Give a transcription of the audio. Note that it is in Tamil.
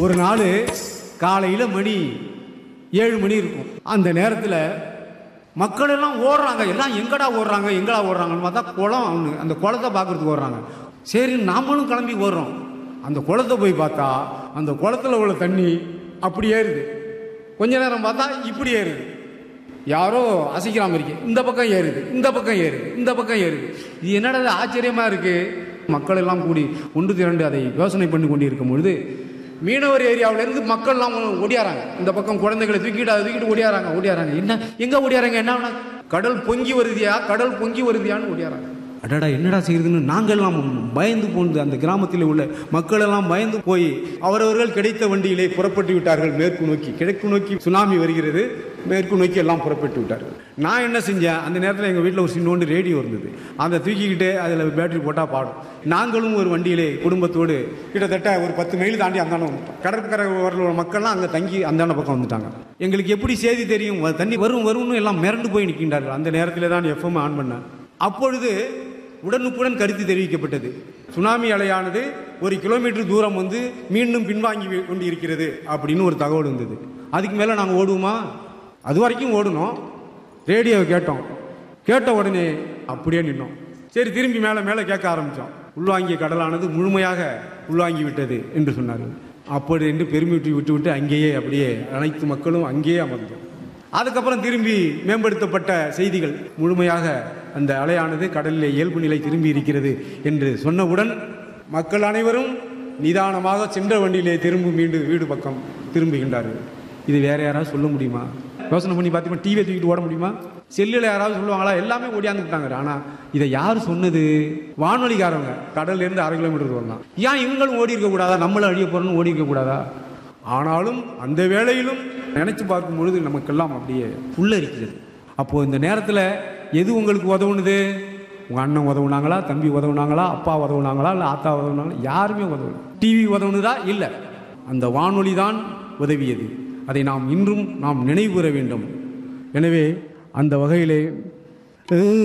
ஒரு நாள் காலையில் மணி ஏழு மணி இருக்கும் அந்த நேரத்தில் மக்கள் எல்லாம் ஓடுறாங்க எல்லாம் எங்கடா ஓடுறாங்க எங்கடா ஓடுறாங்கன்னு பார்த்தா குளம் அவனு அந்த குளத்தை பார்க்கறதுக்கு ஓடுறாங்க சரி நாமளும் கிளம்பி ஓடுறோம் அந்த குளத்தை போய் பார்த்தா அந்த குளத்துல உள்ள தண்ணி அப்படி ஏறுது கொஞ்ச நேரம் பார்த்தா இப்படி ஏறுது யாரோ அசைக்கிற மாதிரி இருக்கு இந்த பக்கம் ஏறுது இந்த பக்கம் ஏறுது இந்த பக்கம் ஏறுது இது என்னடா இது ஆச்சரியமா இருக்கு மக்கள் எல்லாம் கூடி ஒன்று திரண்டு அதை யோசனை பண்ணி கொண்டு இருக்கும் பொழுது மீனவர் ஏரியாவுல இருந்து மக்கள் எல்லாம் ஓடியாராங்க இந்த பக்கம் குழந்தைகளை தூக்கிட்டு அதை தூக்கிட்டு ஓடியாராங்க ஓடியாராங்க என்ன எங்க ஓடியாராங்க என்ன ஆனா? கடல் பொங்கி வருதியா கடல் பொங்கி வருதியான்னு ஓடியாராங்க அடடா என்னடா செய்யுதுன்னு நாங்கள்லாம் பயந்து போந்து அந்த கிராமத்தில் உள்ள மக்கள் எல்லாம் பயந்து போய் அவரவர்கள் கிடைத்த வண்டியிலே புறப்பட்டு விட்டார்கள் மேற்கு நோக்கி கிழக்கு நோக்கி சுனாமி வருகிறது மேற்கு நோக்கி எல்லாம் புறப்பட்டு விட்டார்கள் நான் என்ன செஞ்சேன் அந்த நேரத்தில் எங்கள் வீட்டில் ஒரு சின்னோண்டு ரேடியோ இருந்தது அதை தூக்கிக்கிட்டு அதில் பேட்டரி போட்டால் பாடும் நாங்களும் ஒரு வண்டியிலே குடும்பத்தோடு கிட்டத்தட்ட ஒரு பத்து மைல் தாண்டி அந்தாண்ட வந்துட்டோம் கடற்கரை ஓரத்தில் உள்ள மக்கள்லாம் அங்கே தங்கி அந்தாண்ட பக்கம் வந்துட்டாங்க எங்களுக்கு எப்படி செய்தி தெரியும் வ- தண்ணி வரும் வரும்னு எல்லாம் மிரண்டு போய் நிற்கின்றார்கள் அந்த நேரத்தில் தான் எஃப்எம் ஆன் பண்ணேன் அப்பொழுது உடனுக்குடன் கருத்து தெரிவிக்கப்பட்டது சுனாமி அலையானது ஒரு கிலோமீட்டர் தூரம் வந்து மீண்டும் பின்வாங்கி வி- கொண்டு இருக்கிறது அப்படின்னு ஒரு தகவல் வந்தது அதுக்கு மேலே நாங்கள் ஓடுவோமா அது வரைக்கும் ஓடணும் ரேடியோவை கேட்டோம் கேட்ட உடனே அப்படியே நின்னோம் சரி திரும்பி மேலே மேலே கேட்க ஆரம்பித்தோம் உள்வாங்கிய கடலானது முழுமையாக உள்வாங்கி விட்டது என்று சொன்னார்கள் அப்படி என்று பெருமிட்டு விட்டு விட்டு அங்கேயே அப்படியே அனைத்து மக்களும் அங்கேயே அமர்ந்தோம் அதுக்கப்புறம் திரும்பி மேம்படுத்தப்பட்ட செய்திகள் முழுமையாக அந்த அலையானது கடலிலே இயல்பு நிலை திரும்பி இருக்கிறது என்று சொன்னவுடன் மக்கள் அனைவரும் நிதானமாக சென்ற வண்டியிலே திரும்பி மீண்டும் வீடு பக்கம் திரும்புகின்றார்கள் இது வேற யாராவது சொல்ல முடியுமா யோசனை பண்ணி பார்த்தீங்கன்னா டிவியை தூக்கிட்டு ஓட முடியுமா செல்லில் யாராவது சொல்லுவாங்களா எல்லாமே ஓடியாந்து விட்டாங்க ஆனால் இதை யார் சொன்னது வானொலிக்காரங்க கடல்ல இருந்து அரை கிலோமீட்டர் தூரம் தான் ஏன் இவங்களும் ஓடி இருக்க கூடாதா நம்மளும் அழிய போறோம்னு ஓடி இருக்க கூடாதா ஆனாலும் அந்த வேளையிலும் நினைச்சு பார்க்கும் பொழுது நமக்கெல்லாம் அப்படியே புல்லரிக்கிறது அப்போ இந்த நேரத்தில் எது உங்களுக்கு உதவுனது உங்க அண்ணன் உதவுனாங்களா தம்பி உதவுனாங்களா அப்பா உதவுனாங்களா இல்லை ஆத்தா உதவுனாங்களா யாருமே உதவல டிவி உதவுனதா இல்லை அந்த வானொலி தான் உதவியது அதை நாம் இன்றும் நாம் நினைவு கூற வேண்டும் எனவே அந்த வகையிலே